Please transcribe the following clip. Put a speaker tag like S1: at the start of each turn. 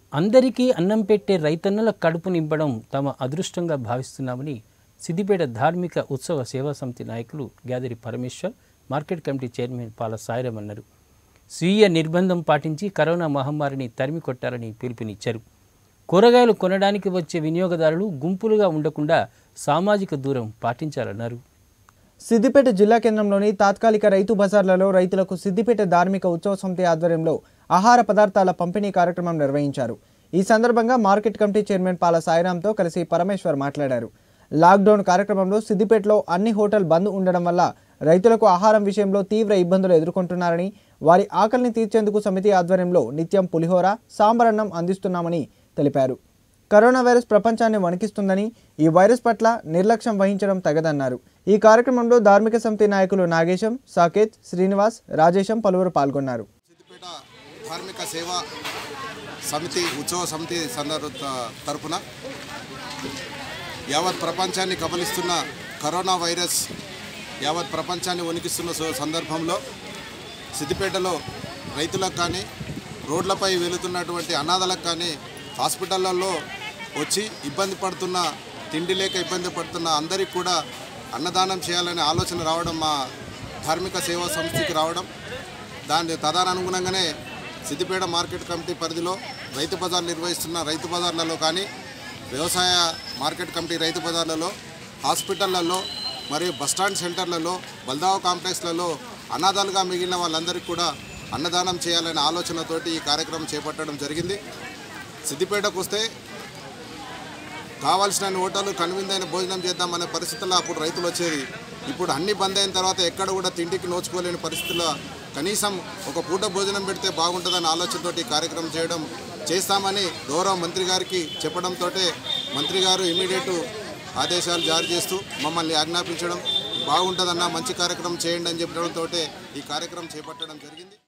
S1: అందరికీ అన్నం పెట్టే రైతన్నల కడుపు నింపడం తమ అదృష్టంగా భావిస్తున్నామని సిద్దిపేట ధార్మిక ఉత్సవ సేవా సమితి నాయకులు Gyadari Parameshwar market committee chairman Pala Sairam అన్నారు స్వీయ నిర్బంధం పాటించి కరోనా మహమ్మారిని తరిమి కొట్టాలని పిలుపునిచ్చారు కూరగాయలు కొనడానికి వచ్చే వినియోగదారులు గుంపులుగా ఉండకుండా సామాజిక దూరం పాటించాలన్నారు
S2: సిద్దిపేట జిల్లా కేంద్రంలోని తాత్కాలిక రైతు బజార్లలో రైతులకు సిద్దిపేట ధార్మిక ఉత్సవ సమితి ఆధ్వర్యంలో ఆహార పదార్థాల పంపిణీ కార్యక్రమం నిర్వహించారు ఈ సందర్భంగా మార్కెట్ కమిటీ చైర్మన్ పాల సాయిరాంతో కలిసి పరమేశ్వర్ మాట్లాడారు లాక్డౌన్ కార్యక్రమంలో సిద్దిపేటలో అన్ని హోటల్ బంద్ ఉండడం వల్ల రైతులకు ఆహారం విషయంలో తీవ్ర ఇబ్బందులు ఎదుర్కొంటున్నారని వారి ఆకలిని తీర్చేందుకు సమితి ఆధ్వర్యంలో నిత్యం పులిహోర సాంబారన్నం అందిస్తున్నామని తెలిపారు కరోనా వైరస్ ప్రపంచాన్ని వణికిస్తుందని ఈ వైరస్ పట్ల నిర్లక్ష్యం వహించడం తగదన్నారు ఈ కార్యక్రమంలో ధార్మిక సమితి నాయకులు నాగేశం సాకేత్ శ్రీనివాస్ రాజేశం పలువురు పాల్గొన్నారు
S3: సిద్దిపేట ధార్మిక సేవా సమితి ఉత్సవ సమితి సందర్భ తరపున యావత్ ప్రపంచాన్ని కబలిస్తున్న కరోనా వైరస్ యావత్ ప్రపంచాన్ని వణికిస్తున్న సో- సందర్భంలో సిద్దిపేటలో రైతులకు కానీ రోడ్లపై వెళుతున్నటువంటి అనాథలకు కానీ హాస్పిటళ్లలో వచ్చి ఇబ్బంది పడుతున్న తిండి లేక ఇబ్బంది పడుతున్న అందరికీ కూడా అన్నదానం చేయాలనే ఆలోచన రావడం మా ధార్మిక సేవా సంస్థకి రావడం దాని తదనుగుణంగానే సిద్దిపేట మార్కెట్ కమిటీ పరిధిలో రైతు బజార్ నిర్వహిస్తున్న రైతు బజార్లలో కానీ వ్యవసాయ మార్కెట్ కమిటీ రైతు బజార్లలో హాస్పిటళ్లలో మరియు బస్టాండ్ సెంటర్లలో బల్దావ కాంప్లెక్స్లలో అనాథాలుగా మిగిలిన వాళ్ళందరికీ కూడా అన్నదానం చేయాలనే ఆలోచనతోటి ఈ కార్యక్రమం చేపట్టడం జరిగింది సిద్దిపేటకు వస్తే కావాల్సిన హోటల్ కనువిందైన భోజనం చేద్దామనే పరిస్థితుల్లో అప్పుడు రైతులు వచ్చేది ఇప్పుడు అన్ని బంద్ అయిన తర్వాత ఎక్కడ కూడా తిండికి నోచుకోలేని పరిస్థితుల్లో కనీసం ఒక పూట భోజనం పెడితే బాగుంటుందనే ఆలోచనతోటి ఈ కార్యక్రమం చేయడం చేస్తామని గౌరవ మంత్రి గారికి చెప్పడంతో మంత్రి గారు ఇమీడియట్ ఆదేశాలు జారీ చేస్తూ మమ్మల్ని ఆజ్ఞాపించడం బాగుంటుందన్న మంచి కార్యక్రమం చేయండి అని చెప్పడంతో ఈ కార్యక్రమం చేపట్టడం జరిగింది